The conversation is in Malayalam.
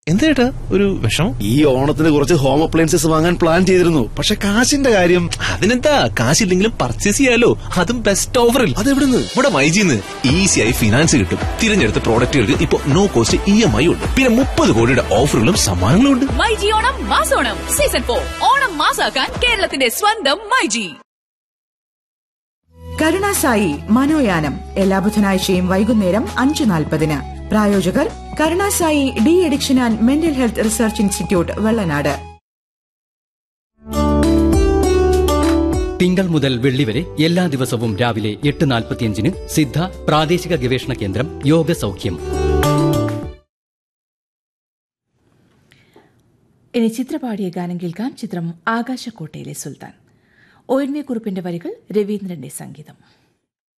എന്തേട്ടാ ഒരു വിഷമം ഈ ഓണത്തിന് കുറച്ച് ഹോം അപ്ലയൻസസ് വാങ്ങാൻ പ്ലാൻ ചെയ്തിരുന്നു പക്ഷെ കാശിന്റെ കാര്യം അതിനെന്താ കാശില്ലെങ്കിലും പർച്ചേസ് ചെയ്യാലോ അതും ബെസ്റ്റ് ഓഫറിൽ അതെവിടുന്ന് ഇവിടെ മൈജിന്ന് ഈസിയായി ഫിനാൻസ് കിട്ടും തിരഞ്ഞെടുത്ത പ്രോഡക്റ്റുകൾക്ക് ഇപ്പൊ no cost E M I ഉണ്ട് പിന്നെ മുപ്പത് കോടിയുടെ ഓഫറുകളും സമ്മാനങ്ങളും ഉണ്ട് മൈജി ഓണം മാസോണം സീസൺ ഫോർ ഓണം മാസാക്കാൻ കേരളത്തിന്റെ സ്വന്തം മൈജി കരുണാസായി മനോയാനം എല്ലാ ബുധനാഴ്ചയും വൈകുന്നേരം അഞ്ച് നാൽപ്പതിന് പ്രായോജകർ Karunasai D addiction and mental health research institute Vellanad തിങ്കൾ മുതൽ വെള്ളി വരെ എല്ലാ ദിവസവും രാവിലെ എട്ട് നാൽപ്പത്തിയഞ്ചിന് സിദ്ധ പ്രാദേശിക ഗവേഷണ കേന്ദ്രം യോഗ സൗഖ്യം ഇനി ചിത്രപാടിയ ഗാനം കേൾക്കാം ചിത്രം ആകാശക്കോട്ടയിലെ സുൽത്താൻ ഒ എൻ വി കുറിപ്പിന്റെ വരികൾ രവീന്ദ്രന്റെ സംഗീതം